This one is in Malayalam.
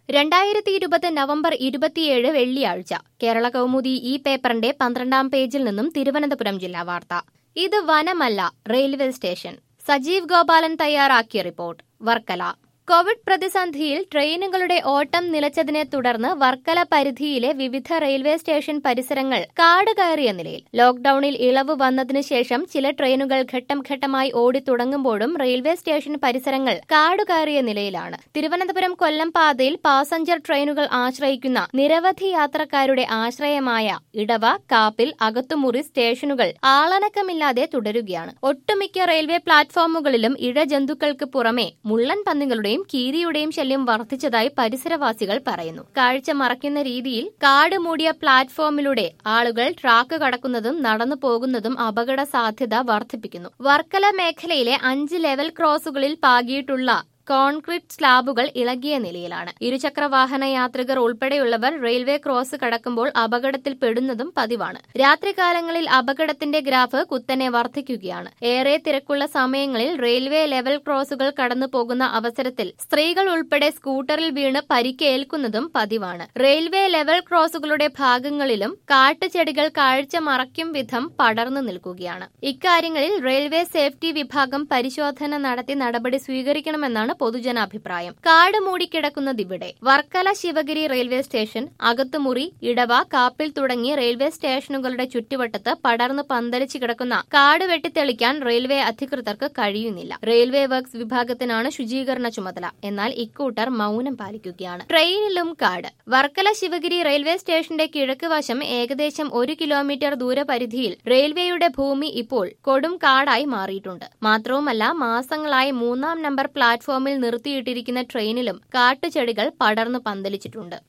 രണ്ടായിരത്തി ഇരുപത് നവംബർ ഇരുപത്തിയേഴ് വെള്ളിയാഴ്ച കേരള കൗമുദി ഈ പേപ്പറിന്റെ പന്ത്രണ്ടാം പേജിൽ നിന്നും തിരുവനന്തപുരം ജില്ലാ വാർത്ത ഇത് വനമല്ല റെയിൽവേ സ്റ്റേഷൻ സജീവ് ഗോപാലൻ തയ്യാറാക്കിയ റിപ്പോർട്ട് വർക്കല കോവിഡ് പ്രതിസന്ധിയിൽ ട്രെയിനുകളുടെ ഓട്ടം നിലച്ചതിനെ തുടർന്ന് വർക്കല പരിധിയിലെ വിവിധ റെയിൽവേ സ്റ്റേഷൻ പരിസരങ്ങൾ കാട് കയറിയ നിലയിൽ ലോക്ഡൌണിൽ ഇളവ് വന്നതിനു ശേഷം ചില ട്രെയിനുകൾ ഘട്ടം ഘട്ടമായി ഓടിത്തുടങ്ങുമ്പോഴും റെയിൽവേ സ്റ്റേഷൻ പരിസരങ്ങൾ കാട് കയറിയ നിലയിലാണ് തിരുവനന്തപുരം കൊല്ലം പാതയിൽ പാസഞ്ചർ ട്രെയിനുകൾ ആശ്രയിക്കുന്ന നിരവധി യാത്രക്കാരുടെ ആശ്രയമായ ഇടവ കാപ്പിൽ അകത്തുമുറി സ്റ്റേഷനുകൾ ആളനക്കമില്ലാതെ തുടരുകയാണ് ഒട്ടുമിക്ക റെയിൽവേ പ്ലാറ്റ്ഫോമുകളിലും ഇഴജന്തുക്കൾക്ക് പുറമെ മുള്ളൻ പന്നികളുടെയും കീരിയുടെയും ശല്യം വർദ്ധിച്ചതായി പരിസരവാസികൾ പറയുന്നു കാഴ്ച മറയ്ക്കുന്ന രീതിയിൽ കാട് മൂടിയ പ്ലാറ്റ്ഫോമിലൂടെ ആളുകൾ ട്രാക്ക് കടക്കുന്നതും നടന്നു പോകുന്നതും അപകട സാധ്യത വർദ്ധിപ്പിക്കുന്നു വർക്കല മേഖലയിലെ അഞ്ച് ലെവൽ ക്രോസുകളിൽ പാകിയിട്ടുള്ള കോൺക്രീറ്റ് സ്ലാബുകൾ ഇളകിയ നിലയിലാണ് ഇരുചക്ര വാഹന യാത്രികർ ഉൾപ്പെടെയുള്ളവർ റെയിൽവേ ക്രോസ് കടക്കുമ്പോൾ അപകടത്തിൽ പെടുന്നതും പതിവാണ് രാത്രികാലങ്ങളിൽ അപകടത്തിന്റെ ഗ്രാഫ് കുത്തനെ വർദ്ധിക്കുകയാണ് ഏറെ തിരക്കുള്ള സമയങ്ങളിൽ റെയിൽവേ ലെവൽ ക്രോസുകൾ കടന്നു പോകുന്ന അവസരത്തിൽ സ്ത്രീകൾ ഉൾപ്പെടെ സ്കൂട്ടറിൽ വീണ് പരിക്കേൽക്കുന്നതും പതിവാണ് റെയിൽവേ ലെവൽ ക്രോസുകളുടെ ഭാഗങ്ങളിലും കാട്ടുചെടികൾ കാഴ്ച മറയ്ക്കും വിധം പടർന്നു നിൽക്കുകയാണ് ഇക്കാര്യങ്ങളിൽ റെയിൽവേ സേഫ്റ്റി വിഭാഗം പരിശോധന നടത്തി നടപടി സ്വീകരിക്കണമെന്നാണ് പൊതുജനാഭിപ്രായം കാട് മൂടിക്കിടക്കുന്നതിവിടെ വർക്കല ശിവഗിരി റെയിൽവേ സ്റ്റേഷൻ അകത്തുമുറി ഇടവ കാപ്പിൽ തുടങ്ങി റെയിൽവേ സ്റ്റേഷനുകളുടെ ചുറ്റുവട്ടത്ത് പടർന്നു പന്തലിച്ചു കിടക്കുന്ന കാട് വെട്ടിത്തെളിക്കാൻ റെയിൽവേ അധികൃതർക്ക് കഴിയുന്നില്ല റെയിൽവേ വർക്ക്സ് വിഭാഗത്തിനാണ് ശുചീകരണ ചുമതല എന്നാൽ ഇക്കൂട്ടർ മൗനം പാലിക്കുകയാണ് ട്രെയിനിലും കാട് വർക്കല ശിവഗിരി റെയിൽവേ സ്റ്റേഷന്റെ കിഴക്ക് വശം ഏകദേശം ഒരു കിലോമീറ്റർ ദൂരപരിധിയിൽ റെയിൽവേയുടെ ഭൂമി ഇപ്പോൾ കൊടും കാടായി മാറിയിട്ടുണ്ട് മാത്രവുമല്ല മാസങ്ങളായി മൂന്നാം നമ്പർ പ്ലാറ്റ്ഫോമിൽ നിർത്തിയിട്ടിരിക്കുന്ന ട്രെയിനിലും കാട്ടുചെടികൾ പടർന്നു പന്തലിച്ചിട്ടുണ്ട്